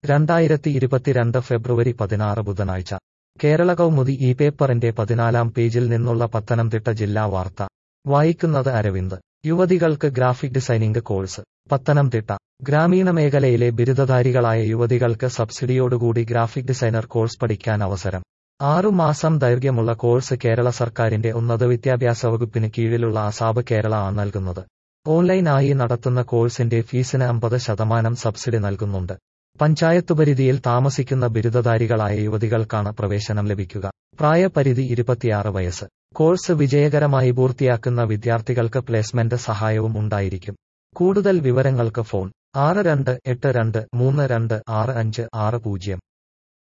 രണ്ടായിരത്തി ഇരുപത്തിരണ്ട് ഫെബ്രുവരി പതിനാറ് ബുധനാഴ്ച കേരള കൗമുദി ഈ പേപ്പറിന്റെ പതിനാലാം പേജിൽ നിന്നുള്ള പത്തനംതിട്ട ജില്ലാ വാർത്ത വായിക്കുന്നത് അരവിന്ദ് യുവതികൾക്ക് ഗ്രാഫിക് ഡിസൈനിംഗ് കോഴ്സ് പത്തനംതിട്ട ഗ്രാമീണ മേഖലയിലെ ബിരുദധാരികളായ യുവതികൾക്ക് സബ്സിഡിയോടുകൂടി ഗ്രാഫിക് ഡിസൈനർ കോഴ്സ് പഠിക്കാൻ അവസരം ആറു മാസം ദൈർഘ്യമുള്ള കോഴ്സ് കേരള സർക്കാരിന്റെ ഉന്നത വിദ്യാഭ്യാസ വകുപ്പിന് കീഴിലുള്ള അസാബ് കേരള ആണ് നൽകുന്നത് ഓൺലൈനായി നടത്തുന്ന കോഴ്സിന്റെ ഫീസിന് അമ്പത് ശതമാനം സബ്സിഡി നൽകുന്നുണ്ട് പഞ്ചായത്ത് പരിധിയിൽ താമസിക്കുന്ന ബിരുദധാരികളായ യുവതികൾക്കാണ് പ്രവേശനം ലഭിക്കുക പ്രായപരിധി ഇരുപത്തിയാറ് വയസ്സ് കോഴ്സ് വിജയകരമായി പൂർത്തിയാക്കുന്ന വിദ്യാർത്ഥികൾക്ക് പ്ലേസ്മെന്റ് സഹായവും ഉണ്ടായിരിക്കും കൂടുതൽ വിവരങ്ങൾക്ക് ഫോൺ ആറ് രണ്ട് എട്ട് രണ്ട് മൂന്ന് രണ്ട് ആറ് അഞ്ച് ആറ് പൂജ്യം